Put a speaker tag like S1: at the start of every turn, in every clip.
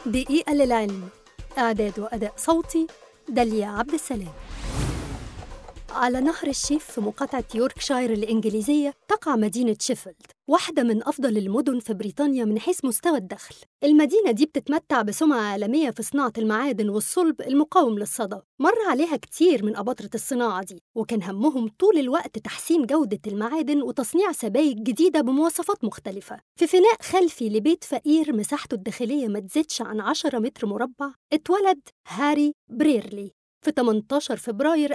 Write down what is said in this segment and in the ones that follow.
S1: دقيقة للعلم إعداد وأداء صوتي داليا عبد السلام على نهر الشيف في مقاطعة يوركشاير الإنجليزية تقع مدينة شيفيلد واحدة من أفضل المدن في بريطانيا من حيث مستوى الدخل المدينة دي بتتمتع بسمعة عالمية في صناعة المعادن والصلب المقاوم للصدى مر عليها كتير من أباطرة الصناعة دي وكان همهم طول الوقت تحسين جودة المعادن وتصنيع سبايك جديدة بمواصفات مختلفة في فناء خلفي لبيت فقير مساحته الداخلية ما تزيدش عن 10 متر مربع اتولد هاري بريرلي في 18 فبراير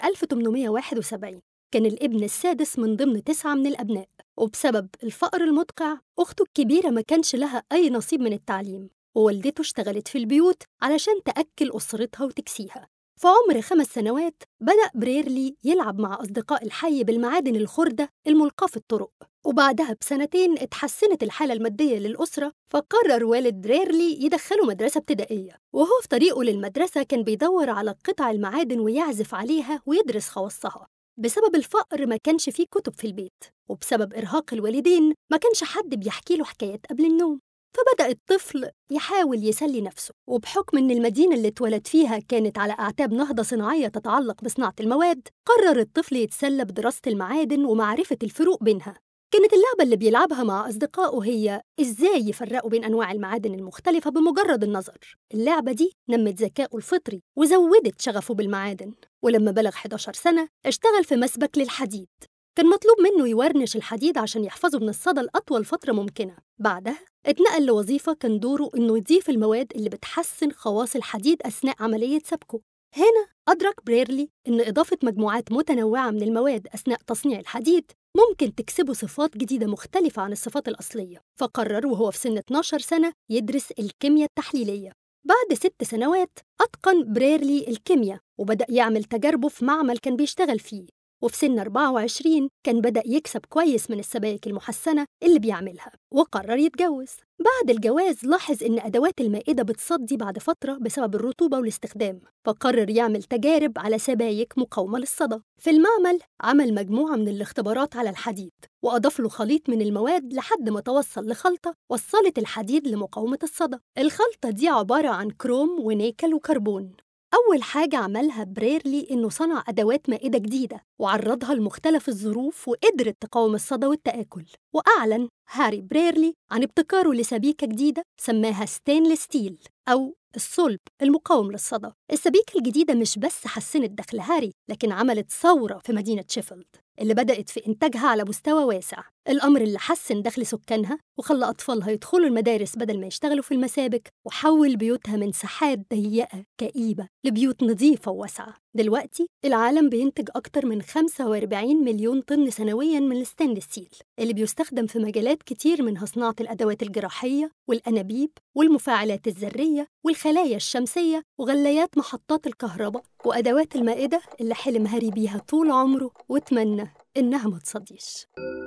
S1: 1871 كان الابن السادس من ضمن تسعة من الأبناء وبسبب الفقر المدقع أخته الكبيرة ما كانش لها أي نصيب من التعليم ووالدته اشتغلت في البيوت علشان تأكل أسرتها وتكسيها في عمر خمس سنوات بدأ بريرلي يلعب مع أصدقاء الحي بالمعادن الخردة الملقاة في الطرق وبعدها بسنتين اتحسنت الحالة المادية للأسرة فقرر والد بريرلي يدخله مدرسة ابتدائية وهو في طريقه للمدرسة كان بيدور على قطع المعادن ويعزف عليها ويدرس خواصها بسبب الفقر ما كانش فيه كتب في البيت وبسبب إرهاق الوالدين ما كانش حد بيحكي له حكايات قبل النوم فبدأ الطفل يحاول يسلي نفسه وبحكم إن المدينة اللي اتولد فيها كانت على أعتاب نهضة صناعية تتعلق بصناعة المواد قرر الطفل يتسلى بدراسة المعادن ومعرفة الفروق بينها كانت اللعبة اللي بيلعبها مع أصدقائه هي إزاي يفرقوا بين أنواع المعادن المختلفة بمجرد النظر اللعبة دي نمت ذكائه الفطري وزودت شغفه بالمعادن ولما بلغ 11 سنة اشتغل في مسبك للحديد كان مطلوب منه يورنش الحديد عشان يحفظه من الصدى لأطول فترة ممكنة بعدها اتنقل لوظيفة كان دوره إنه يضيف المواد اللي بتحسن خواص الحديد أثناء عملية سبكه هنا أدرك بريرلي إن إضافة مجموعات متنوعة من المواد أثناء تصنيع الحديد ممكن تكسبه صفات جديدة مختلفة عن الصفات الأصلية فقرر وهو في سن 12 سنة يدرس الكيمياء التحليلية بعد ست سنوات أتقن بريرلي الكيمياء وبدأ يعمل تجاربه في معمل كان بيشتغل فيه وفي سن 24 كان بدأ يكسب كويس من السبائك المحسنة اللي بيعملها وقرر يتجوز بعد الجواز لاحظ إن أدوات المائدة بتصدي بعد فترة بسبب الرطوبة والاستخدام فقرر يعمل تجارب على سبايك مقاومة للصدى في المعمل عمل مجموعة من الاختبارات على الحديد وأضاف له خليط من المواد لحد ما توصل لخلطة وصلت الحديد لمقاومة الصدى الخلطة دي عبارة عن كروم ونيكل وكربون أول حاجة عملها بريرلي إنه صنع أدوات مائدة جديدة وعرضها لمختلف الظروف وقدرت تقاوم الصدى والتآكل وأعلن هاري بريرلي عن ابتكاره لسبيكة جديدة سماها ستينلس ستيل أو الصلب المقاوم للصدى السبيكة الجديدة مش بس حسنت دخل هاري لكن عملت ثورة في مدينة شيفيلد اللي بدأت في إنتاجها على مستوى واسع الأمر اللي حسن دخل سكانها وخلى أطفالها يدخلوا المدارس بدل ما يشتغلوا في المسابك وحول بيوتها من ساحات ضيقة كئيبة لبيوت نظيفة وواسعة دلوقتي العالم بينتج أكتر من 45 مليون طن سنوياً من الستانلس ستيل اللي بيستخدم في مجالات كتير منها صناعة الأدوات الجراحية والأنابيب والمفاعلات الذرية والخلايا الشمسية وغليات محطات الكهرباء وأدوات المائدة اللي حلم هاري بيها طول عمره واتمنى إنها ما تصديش